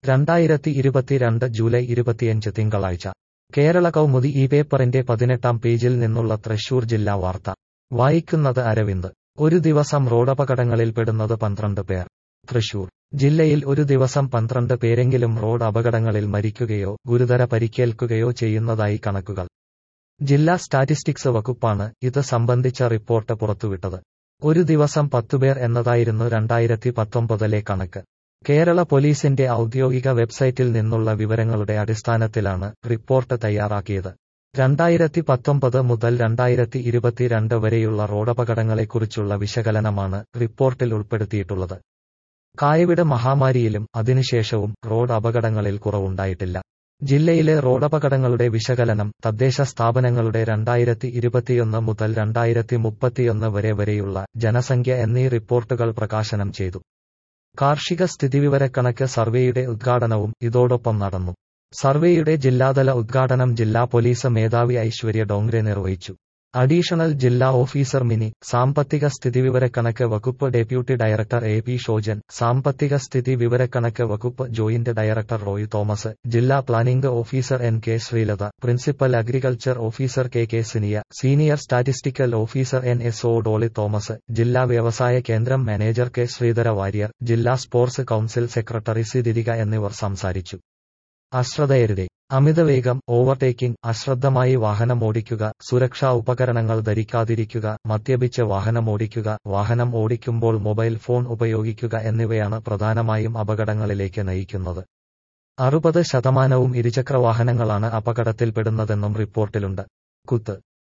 രണ്ടായിരത്തി ഇരുപത്തിരണ്ട് ജൂലൈ ഇരുപത്തിയഞ്ച് തിങ്കളാഴ്ച കേരള കൗമുദി ഈ പേപ്പറിന്റെ പതിനെട്ടാം പേജിൽ നിന്നുള്ള തൃശൂർ ജില്ലാ വാർത്ത വായിക്കുന്നത് അരവിന്ദ് ഒരു ദിവസം റോഡപകടങ്ങളിൽ പെടുന്നത് പന്ത്രണ്ട് പേർ തൃശൂർ ജില്ലയിൽ ഒരു ദിവസം പന്ത്രണ്ട് പേരെങ്കിലും റോഡ് അപകടങ്ങളിൽ മരിക്കുകയോ ഗുരുതര പരിക്കേൽക്കുകയോ ചെയ്യുന്നതായി കണക്കുകൾ ജില്ലാ സ്റ്റാറ്റിസ്റ്റിക്സ് വകുപ്പാണ് ഇത് സംബന്ധിച്ച റിപ്പോർട്ട് പുറത്തുവിട്ടത് ഒരു ദിവസം പത്തുപേർ എന്നതായിരുന്നു രണ്ടായിരത്തി പത്തൊമ്പതിലെ കണക്ക് കേരള പോലീസിന്റെ ഔദ്യോഗിക വെബ്സൈറ്റിൽ നിന്നുള്ള വിവരങ്ങളുടെ അടിസ്ഥാനത്തിലാണ് റിപ്പോർട്ട് തയ്യാറാക്കിയത് രണ്ടായിരത്തി പത്തൊമ്പത് മുതൽ രണ്ടായിരത്തി ഇരുപത്തിരണ്ട് വരെയുള്ള റോഡപകടങ്ങളെക്കുറിച്ചുള്ള വിശകലനമാണ് റിപ്പോർട്ടിൽ ഉൾപ്പെടുത്തിയിട്ടുള്ളത് കായവിട മഹാമാരിയിലും അതിനുശേഷവും റോഡ് അപകടങ്ങളിൽ കുറവുണ്ടായിട്ടില്ല ജില്ലയിലെ റോഡപകടങ്ങളുടെ വിശകലനം തദ്ദേശ സ്ഥാപനങ്ങളുടെ രണ്ടായിരത്തി ഇരുപത്തിയൊന്ന് മുതൽ രണ്ടായിരത്തി മുപ്പത്തിയൊന്ന് വരെ വരെയുള്ള ജനസംഖ്യ എന്നീ റിപ്പോർട്ടുകൾ പ്രകാശനം ചെയ്തു കാർഷിക സ്ഥിതിവിവരക്കണക്ക് സർവേയുടെ ഉദ്ഘാടനവും ഇതോടൊപ്പം നടന്നു സർവേയുടെ ജില്ലാതല ഉദ്ഘാടനം ജില്ലാ പോലീസ് മേധാവി ഐശ്വര്യ ഡോങ്രെ നിർവഹിച്ചു അഡീഷണൽ ജില്ലാ ഓഫീസർ മിനി സാമ്പത്തിക സ്ഥിതിവിവരക്കണക്ക് വകുപ്പ് deputy director A P Shojan സാമ്പത്തിക സ്ഥിതി വിവരക്കണക്ക് വകുപ്പ് ജോയിന്റ് ഡയറക്ടർ റോയ് തോമസ് ജില്ലാ planning officer N K Sreelatha principal agriculture officer K K Sinia senior statistical officer N S O Dolly Thomas ജില്ലാ വ്യവസായ കേന്ദ്രം മാനേജർ കെ ശ്രീധര വാര്യർ ജില്ലാ sports council secretary C Dhirika എന്നിവർ സംസാരിച്ചു അശ്രദ്ധയരുതേ അമിതവേഗം ഓവർടേക്കിംഗ് അശ്രദ്ധമായി വാഹനമോടിക്കുക സുരക്ഷാ ഉപകരണങ്ങൾ ധരിക്കാതിരിക്കുക മദ്യപിച്ച് വാഹനമോടിക്കുക വാഹനം ഓടിക്കുമ്പോൾ മൊബൈൽ ഫോൺ ഉപയോഗിക്കുക എന്നിവയാണ് പ്രധാനമായും അപകടങ്ങളിലേക്ക് നയിക്കുന്നത് അറുപത് ശതമാനവും ഇരുചക്രവാഹനങ്ങളാണ് അപകടത്തിൽപ്പെടുന്നതെന്നും റിപ്പോർട്ടിലുണ്ട് കുത്ത്